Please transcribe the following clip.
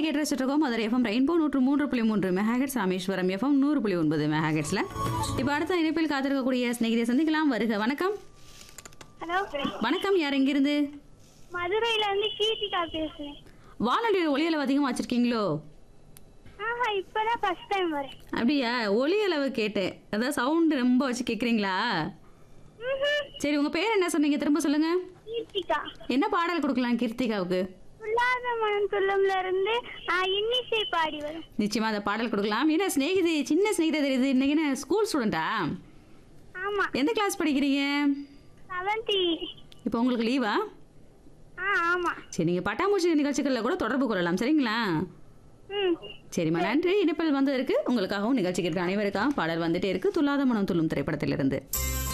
கேட்டு ரசிச்சிருக்கோம் Madurai FM rainbow நூற்று மூன்று புள்ளி மூன்று மெகாஹெட்ஸ் ராமேஸ்வரம் எஃப்எம் நூறு புள்ளி ஒன்பது மெகாஹெட்ஸ்ல இப்போ அடுத்த இணைப்பில் காத்திருக்கக்கூடிய சிநேகிதியை சந்திக்கலாம் வருக வணக்கம் ஹலோ வணக்கம் யார் எங்கிருந்து மதுரையில இருந்து கீர்த்திகா பேசுறேன் வானொலியில் ஒலி அளவு அதிகமாக வச்சிருக்கீங்களோ ஆஹா இப்பதான் ஃபர்ஸ்ட் டைம் வரேன் அப்படியா ஒலி அளவு கேட்டேன் அதான் சவுண்டு ரொம்ப வச்சு கேட்குறீங்களா ம்ஹும். சரி உங்கள் பேர் என்ன சொன்னீங்க திரும்ப சொல்லுங்க கீர்த்திகா என்ன பாடல் கொடுக்கலாம் கீர்த்திகாவுக்கு துல்லாத மனம் துள்ளம்ல இருந்து ஆஹ், இன்னிசை பாடி வரும் நிச்சயமா அந்த பாடல் கொடுக்கலாம் ஏன்னா ஸ்நேகிதி சின்ன ஸ்நேகிதை தெரியுது இன்னைக்கு என்ன ஸ்கூல் ஸ்டூடெண்ட்டா ஆமா எந்த கிளாஸ் படிக்கிறீங்க செவன்டி இப்போ உங்களுக்கு லீவா ஆ ஆமா சரி நீங்கள் பட்டாம்பூச்சி நிகழ்ச்சிகளில் கூட தொடர்பு கொள்ளலாம் சரிங்களா ம் சரிம்மா நன்றி இணைப்பில் வந்ததற்கு உங்களுக்காகவும் நிகழ்ச்சிக்கு இருக்க அனைவருக்காகவும் பாடல் வந்துட்டே இருக்கு துல்லாத மனம் துள்ளும் திரைப்படத்திலிருந்து